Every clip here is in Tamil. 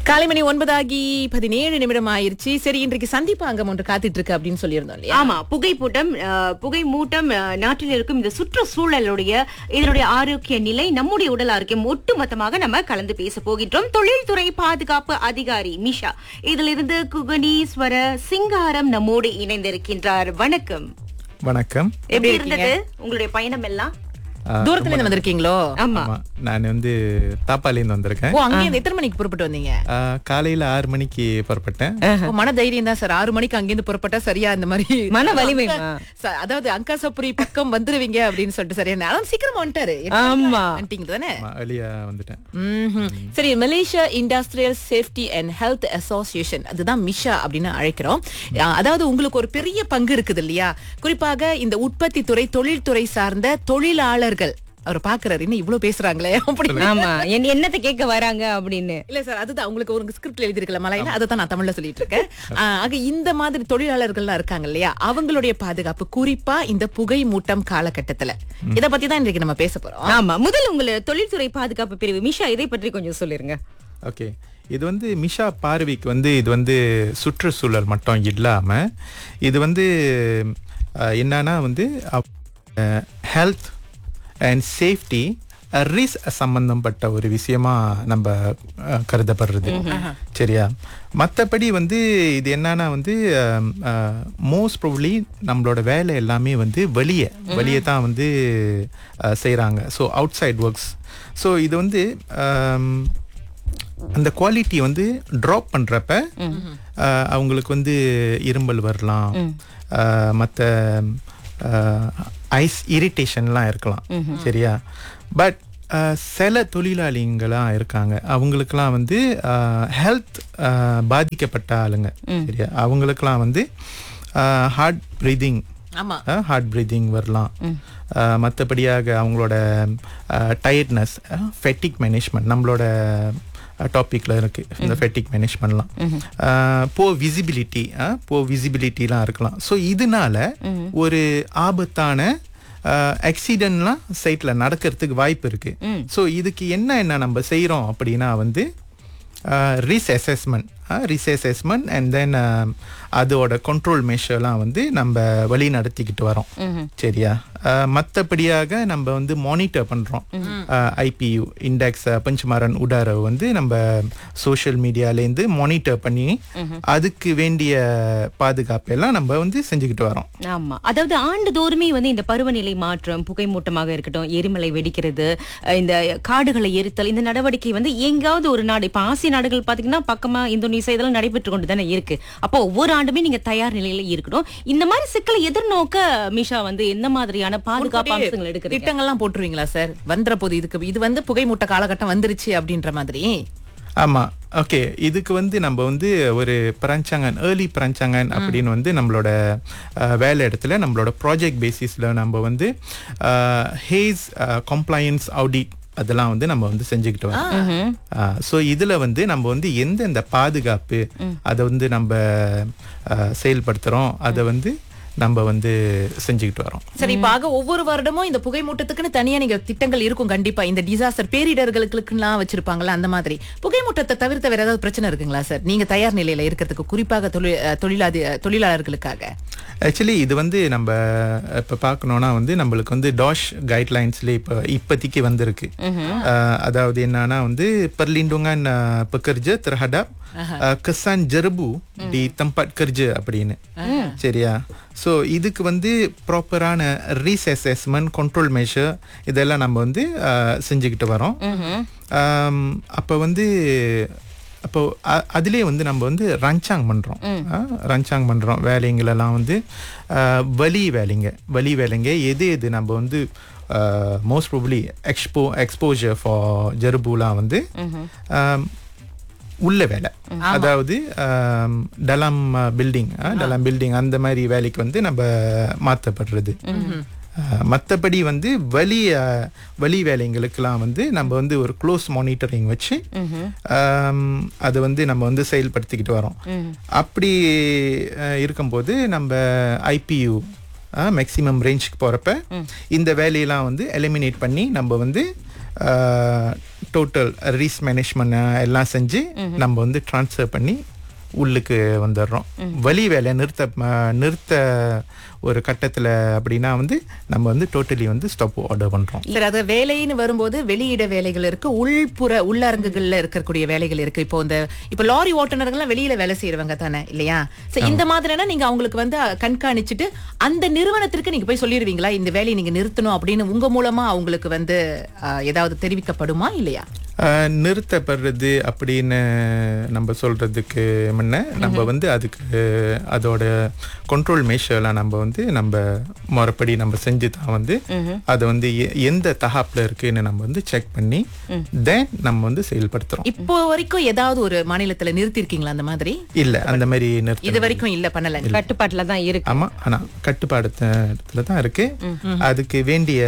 காலை மணி ஒன்பதாகி பதினேழு நிமிடம் ஆயிருச்சு சரி இன்றைக்கு சந்திப்பு அங்கம் ஒன்று காத்துட்டு இருக்கு அப்படின்னு சொல்லியிருந்தோம் இல்லையா ஆமா புகைப்பூட்டம் அஹ், புகை மூட்டம் அஹ், நாட்டில் இருக்கும் இந்த சுற்றுச்சூழலுடைய இதனுடைய ஆரோக்கிய நிலை நம்முடைய உடல் ஆரோக்கியம் ஒட்டுமொத்தமாக நம்ம கலந்து பேச போகின்றோம் தொழில்துறை பாதுகாப்பு அதிகாரி மிஷா இதிலிருந்து குகனீஸ்வர சிங்காரம் நம்மோடு இணைந்திருக்கின்றார் வணக்கம் வணக்கம் எப்படி இருந்தது உங்களுடைய பயணம் எல்லாம் தூரத்துல இருந்து வந்திருக்கீங்களோ ஆமா ஆமா நான் வந்து தாப்பாலேருந்து வந்திருக்கேன் ஓ அங்கே எத்தனை மணிக்கு புறப்பட்டு வந்தீங்க ஆ, காலையில ஆறு மணிக்கு புறப்பட்டேன் ஓ, மன தைரியம் தான் சார் ஆறு மணிக்கு அங்கிருந்து புறப்பட்டா சரியா இந்த மாதிரி மன வலிமை. ச- அதாவது அங்காசபுரி பக்கம் வந்துருவீங்க அப்படின்னு சொல்லிட்டு சரியா அதான் சீக்கிரமா வந்துட்டாரு ஆமா. வந்துட்டீங்க தானே வெளியா வந்துட்டேன் ம்ஹும். சரி Malaysia industrial safety and health association அதுதான் மிஷா அப்படின்னு அழைக்கிறோம் அஹ், அதாவது உங்களுக்கு ஒரு பெரிய பங்கு இருக்குது இல்லையா குறிப்பாக இந்த உற்பத்தி துறை தொழில்துறை சார்ந்த தொழிலாளர்கள் அவர் பாக்குறாரு இன்னும் இவ்வளவு பேசுறாங்களே அப்படி ஆமா என்னத்தை கேட்க வராங்க அப்படின்னு இல்ல சார் அதுதான் உங்களுக்கு ஒரு ஸ்கிரிப்ட்ல எழுதிருக்கல மலையில அதை தான் நான் தமிழ்ல சொல்லிட்டு இருக்கேன் ஆஹ், ஆக இந்த மாதிரி தொழிலாளர்கள்லாம் இருக்காங்க இல்லையா அவங்களுடைய பாதுகாப்பு குறிப்பா இந்த புகை மூட்டம் காலகட்டத்துல இத பத்தி தான் இன்றைக்கு நம்ம பேச போறோம் ஆமா முதல் உங்களை தொழில்துறை பாதுகாப்பு பிரிவு மிஷா இதை பற்றி கொஞ்சம் சொல்லிருங்க ஓகே இது வந்து மிஷா பார்வைக்கு வந்து இது வந்து சுற்றுச்சூழல் மட்டும் இல்லாம இது வந்து அஹ், என்னன்னா வந்து ஹெல்த் அண்ட் சேஃப்டி ரிஸ்க் சம்பந்தப்பட்ட ஒரு விஷயமா நம்ம அஹ், கருதப்படுறது சரியா மற்றபடி வந்து இது என்னன்னா வந்து மோஸ்ட் ப்ராபப்ளி நம்மளோட வேலை எல்லாமே வந்து வெளியே வெளியே தான் வந்து செய்கிறாங்க so outside works so இது வந்து ஆம், அந்த குவாலிட்டி வந்து ட்ராப் பண்றப்ப அஹ், அவங்களுக்கு வந்து இரும்பல் வரலாம் மற்ற ஐஸ் இரிட்டேஷன்லாம் இருக்கலாம் சரியா பட் சில தொழிலாளிங்களாம் இருக்காங்க அவங்களுக்கெல்லாம் வந்து ஹெல்த் பாதிக்கப்பட்ட ஆளுங்க சரியா அவங்களுக்கெல்லாம் வந்து ஹார்ட் ப்ரீதிங் ஆமா ஹார்ட் பிரீதிங் வரலாம் மற்றபடியாக அவங்களோட டயர்ட்னஸ் ஃபெட்டிக் மேனேஜ்மெண்ட் நம்மளோட டாப்பிக்ல இருக்கு இந்த ஃபெட்டிக் மேனேஜ்மெண்ட்லாம் போ விசிபிலிட்டி போ விசிபிலிட்டிலாம் இருக்கலாம் ஸோ இதனால ஒரு ஆபத்தான ஆக்சிடென்ட்லாம் சைட்ல நடக்கிறதுக்கு வாய்ப்பு இருக்கு ஸோ இதுக்கு என்ன என்ன நம்ம செய்றோம் அப்படின்னா வந்து risk assessment risk assessment and then அதோட கண்ட்ரோல் மெஷர்லாம் வந்து நம்ம வழி நடத்திக்கிட்டு வரோம் சரியா மற்றபடியாக நம்ம வந்து மானிட்டர் பண்றோம் ஐபியு இண்டெக்ஸ் பஞ்சுமாரன் உடாரவு வந்து நம்ம சோஷியல் மீடியாலேருந்து மானிட்டர் பண்ணி அதுக்கு வேண்டிய பாதுகாப்பு எல்லாம் நம்ம வந்து செஞ்சுக்கிட்டு வரோம் ஆமா அதாவது ஆண்டுதோறுமே வந்து இந்த பருவநிலை மாற்றம் புகை மூட்டமாக இருக்கட்டும் எரிமலை வெடிக்கிறது அஹ் இந்த காடுகளை எரித்தல் இந்த நடவடிக்கை வந்து எங்காவது ஒரு நாடு இப்ப ஆசிய நாடுகள் பாத்தீங்கன்னா பக்கமா இந்தோனேசியா இதெல்லாம் நடைபெற்று கொண்டு தானே இருக்கு அப்போ ஒவ்வொரு ஆண்டுமே நீங்க தயார் நிலையில இருக்கணும் இந்த மாதிரி சிக்கலை எதிர்நோக்க மிஷா வந்து எந்த மாதிரியான பாதுகாப்பு அம்சங்கள் எடுக்கிறீங்க திட்டங்கள்லாம் போட்டுருவீங்களா சார் வந்துற போது இதுக்கு இது வந்து புகை மூட்ட காலகட்டம் வந்துருச்சு அப்படின்ற மாதிரி ஆமா ஓகே இதுக்கு வந்து நம்ம வந்து ஒரு பரஞ்சாங்கன் ஏர்லி பரஞ்சாங்கன் அப்படின்னு வந்து நம்மளோட அஹ், வேலை இடத்துல நம்மளோட ப்ராஜெக்ட் பேசிஸ்ல நம்ம வந்து ஹேஸ் கம்ப்ளையன்ஸ் ஆடிட் அதெல்லாம் வந்து நம்ம வந்து செஞ்சுக்கிட்டு வரோம் ஸோ இதுல வந்து நம்ம வந்து எந்தெந்த பாதுகாப்பு அதை வந்து நம்ம அஹ், செயல்படுத்துறோம் அதை வந்து நம்ம வந்து செஞ்சுக்கிட்டு வரோம் சரி இப்ப ஆக ஒவ்வொரு வருடமும் இந்த புகை மூட்டத்துக்குன்னு தனியா நீங்க திட்டங்கள் இருக்கும் கண்டிப்பா இந்த டிசாஸ்டர் பேரிடர்களுக்குலாம் வச்சிருப்பாங்களா அந்த மாதிரி புகை மூட்டத்தை தவிர்த்த வேற ஏதாவது பிரச்சனை இருக்குங்களா சார் நீங்க தயார் நிலையில இருக்கிறதுக்கு குறிப்பாக தொழில் அஹ், தொழிலாதி தொழிலாளர்களுக்காக ஆக்சுவலி இது வந்து நம்ம இப்போ பார்க்கணுன்னா வந்து நம்மளுக்கு வந்து டாஷ் கைட்லைன்ஸ்ல இப்போ இப்போதைக்கு வந்திருக்கு அஹ், அதாவது என்னன்னா வந்து perlindungan uh, pekerja terhadap uh, kesan jerbu di tempat kerja அப்படின்னு சரியா ஸோ இதுக்கு வந்து ப்ராப்பரான ரீஸ் அசஸ்மெண்ட் கண்ட்ரோல் மெஷர் இதெல்லாம் நம்ம வந்து அஹ், செஞ்சுக்கிட்டு வரோம் அப்போ வந்து அப்போ அ- அதிலே வந்து நம்ம வந்து ரஞ்சாங் பண்றோம் ஆ, ரஞ்சாங் பண்றோம் வேலைங்களெல்லாம் வந்து ஆ, வலி வேலைங்க வலி வேலைங்க எது எது நம்ம வந்து most probably expo exposure for ஜெர்புலாம் வந்து ஆம், உள்ள வேலை அதாவது ஆம், டலாம் பில்டிங் டலாம் பில்டிங் அந்த மாதிரி வேலைக்கு வந்து நம்ம மாற்றப்படுறது மற்றபடி வந்து வலி அஹ், வலி வேலைங்களுக்கெல்லாம் வந்து நம்ம வந்து ஒரு க்ளோஸ் மானிட்டரிங் வச்சு ஆம், அதை வந்து நம்ம வந்து செயல்படுத்திக்கிட்டு வரோம் அப்படி அஹ், இருக்கும்போது நம்ம ஐபியு மேக்ஸிமம் ரேஞ்சுக்கு போகிறப்ப இந்த வேலையெல்லாம் வந்து எலிமினேட் பண்ணி நம்ம வந்து டோட்டல் ரீஸ் மேனேஜ்மெண்ட் எல்லாம் செஞ்சு நம்ம வந்து ட்ரான்ஸ்ஃபர் பண்ணி உள்ளுக்கு வந்துடுறோம் வழி வேலை நிறுத்த ம- நிறுத்த ஒரு கட்டத்தில் அப்படின்னா வந்து நம்ம வந்து டோட்டலி வந்து ஸ்டாப் ஆர்டர் பண்ணுறோம் சரி அது வேலைன்னு வரும்போது வெளியிட வேலைகள் இருக்கு உள்புற உள்ளரங்குகள்ல இருக்கக்கூடிய வேலைகள் இருக்கு இப்போ இந்த இப்போ லாரி ஓட்டுநர்கள்லாம் வெளியில வேலை செய்யறவங்க தானே இல்லையா சோ இந்த மாதிரினா நீங்க அவங்களுக்கு வந்து கண்காணிச்சுட்டு அந்த நிறுவனத்திற்கு நீங்க போய் சொல்லிடுவீங்களா இந்த வேலையை நீங்க நிறுத்தணும் அப்படின்னு உங்க மூலமா அவங்களுக்கு வந்து அஹ், ஏதாவது தெரிவிக்கப்படுமா இல்லையா ஆஹ் நிறுத்தப்படுறது அப்படின்னு நம்ம சொல்றதுக்கு முன்ன நம்ம வந்து அதுக்கு அதோட கண்ட்ரோல் மேஷர்லாம் நம்ம வந்து நம்ம முறைப்படி நம்ம செஞ்சு தான் வந்து அதை வந்து எ- எந்த தகாப்புல இருக்குன்னு நம்ம வந்து செக் பண்ணி தென் நம்ம வந்து செயல்படுத்துறோம் இப்போ வரைக்கும் ஏதாவது ஒரு மாநிலத்துல நிறுத்தி இருக்கீங்களா அந்த மாதிரி இல்ல அந்த மாதிரி நிறுத்த இது வரைக்கும் இல்ல பண்ணல கட்டுப்பாட்டுல தான் இருக்கு ஆமா ஆனா கட்டுப்பாடு தான் இருக்கு அதுக்கு வேண்டிய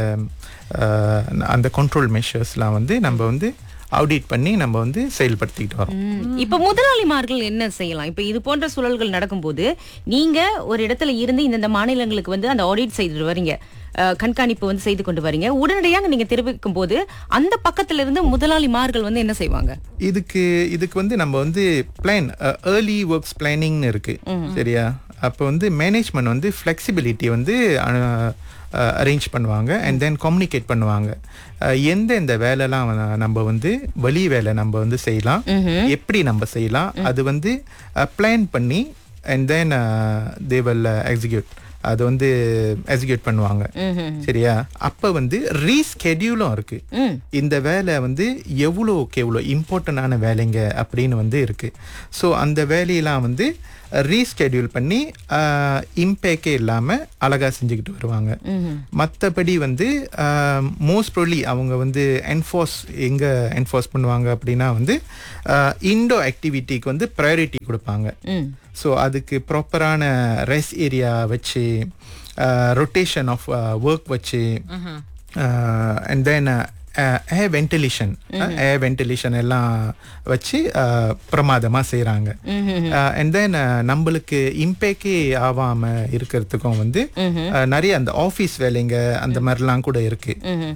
ஆஹ், அந்த கண்ட்ரோல் மெஷர்ஸ்லாம் வந்து நம்ம வந்து ஆடிட் பண்ணி நம்ம வந்து செயல்படுத்திக்கிட்டு வரோம் ம். இப்ப முதலாளிமார்கள் என்ன செய்யலாம் இப்ப இது போன்ற சூழல்கள் நடக்கும்போது நீங்க ஒரு இடத்துல இருந்து இந்தந்த மாநிலங்களுக்கு வந்து அந்த ஆடிட் செய்துட்டு வரீங்க அஹ், கண்காணிப்பு வந்து செய்து கொண்டு வரீங்க உடனடியாக நீங்க தெரிவிக்கும் போது அந்த பக்கத்துல இருந்து முதலாளிமார்கள் வந்து என்ன செய்வாங்க இதுக்கு இதுக்கு வந்து நம்ம வந்து பிளான் ஏர்லி ஒர்க்ஸ் பிளானிங்னு இருக்கு சரியா அப்போ வந்து மேனேஜ்மெண்ட் வந்து ஃப்ளெக்சிபிலிட்டி வந்து அரேஞ்ச் பண்ணுவாங்க அண்ட் தென் கம்யூனிகேட் பண்ணுவாங்க அஹ், எந்தெந்த வேலைலாம் வ- நம்ம வந்து வழி வேலை நம்ம வந்து செய்யலாம் எப்படி நம்ம செய்யலாம் அது வந்து பிளான் பண்ணி அண்ட் தென் தேவல் எக்ஸிக்யூட் அது வந்து எக்ஸிக்யூட் பண்ணுவாங்க சரியா அப்ப வந்து ரீஸ்கெடியூலும் இருக்கு இந்த வேலை வந்து எவ்வளோக்கு எவ்வளோ இம்பார்ட்டண்டான வேலைங்க அப்படின்னு வந்து இருக்கு ஸோ அந்த வேலையெல்லாம் வந்து ரீஸ்கெடியூல் பண்ணி இம்பேக்கே இல்லாமல் அழகாக செஞ்சுக்கிட்டு வருவாங்க மற்றபடி வந்து மோஸ்ட் ப்ரோலி அவங்க வந்து என்ஃபோர்ஸ் எங்கே என்ஃபோர்ஸ் பண்ணுவாங்க அப்படின்னா வந்து இண்டோ ஆக்டிவிட்டிக்கு வந்து ப்ரையாரிட்டி கொடுப்பாங்க ஸோ அதுக்கு ப்ராப்பரான ரெஸ்ட் ஏரியா வச்சு ரொட்டேஷன் ஆஃப் ஒர்க் வச்சு and then air ventilation air ventilation எல்லாம் வச்சு uh, பிரமாதமா செய்கிறாங்க அண்ட் தென் நம்மளுக்கு இம்பேக்கே ஆகாம இருக்கிறதுக்கும் வந்து uh, நிறைய அந்த ஆஃபீஸ் வேலைங்க அந்த மாதிரிலாம் கூட இருக்கு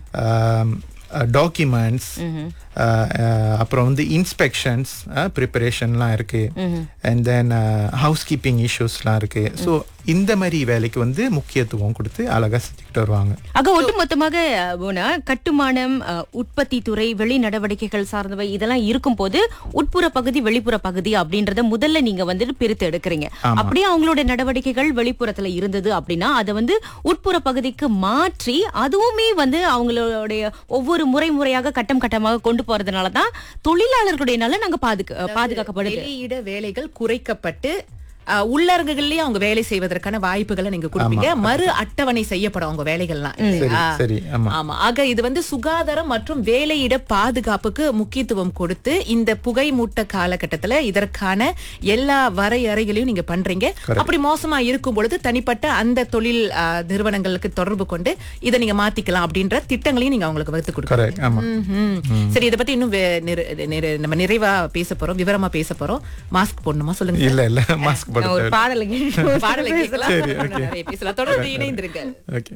டாக்குமெண்ட்ஸ் அப்புறம் வந்து இன்ஸ்பெக்ஷன்ஸ் ப்ரிப்பரேஷன்லாம் இருக்கு அண்ட் தென் ஹவுஸ் கீப்பிங் இஷ்யூஸ்லாம் இருக்கு ஸோ இந்த மாதிரி வேலைக்கு வந்து முக்கியத்துவம் கொடுத்து அழகா செஞ்சுக்கிட்டு வருவாங்க ஆக ஒட்டுமொத்தமாக அஹ், போனா கட்டுமானம் அஹ், உற்பத்தி துறை வெளி நடவடிக்கைகள் சார்ந்தவை இதெல்லாம் இருக்கும்போது உட்புற பகுதி வெளிப்புற பகுதி அப்படின்றத முதல்ல நீங்க வந்துட்டு பிரித்து எடுக்கிறீங்க அப்படியே அவங்களோட நடவடிக்கைகள் வெளிப்புறத்துல இருந்தது அப்படின்னா அதை வந்து உட்புற பகுதிக்கு மாற்றி அதுவுமே வந்து அவங்களுடைய ஒவ்வொரு முறை முறையாக கட்டம் கட்டமாக கொண்டு போறதுனால தான் தொழிலாளர்களுடைய நலன் அங்க பாதுகா பாதுகாக்கப்படுது வெளியிட வேலைகள் குறைக்கப்பட்டு அஹ், உள்ளரங்குகள்லயே அவங்க வேலை செய்வதற்கான வாய்ப்புகளை நீங்க கொடுப்பீங்க மறு அட்டவணை செய்யப்படும் அவங்க வேலைகள்லாம் சரி இல்லையா? சரி ஆமா ஆமா ஆக இது வந்து சுகாதாரம் மற்றும் வேலையிட பாதுகாப்புக்கு முக்கியத்துவம் கொடுத்து இந்த புகை மூட்ட காலகட்டத்துல இதற்கான எல்லா வரையறைகளையும் நீங்க பண்றீங்க அப்படி மோசமா இருக்கும் பொழுது தனிப்பட்ட அந்த தொழில் அஹ், நிறுவனங்களுக்கு தொடர்பு கொண்டு இதை நீங்க மாத்திக்கலாம் அப்படின்ற திட்டங்களையும் நீங்க அவங்களுக்கு வகுத்து கொடுக்குறீங்க கரெக்ட் ஆமா ம்ஹும். சரி இத பத்தி இன்னும் வே- நிறை- நிறை- நம்ம நிறைவா பேச போறோம் விவரமா பேச போறோம் மாஸ்க் போடணுமா சொல்லுங்க இல்ல இல்ல மாஸ்க் ஒரு போட்டு பாடலை கேட்டு பாடலை கேட்கலாம் நிறைய பேசலாம் தொடர்ந்து இணைந்திருங்க ஓகே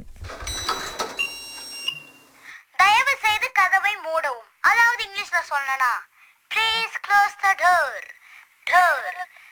தயவு செய்து கதவை மூடவும் அதாவது இங்கிலீஷ்ல சொல்லனா please close the door door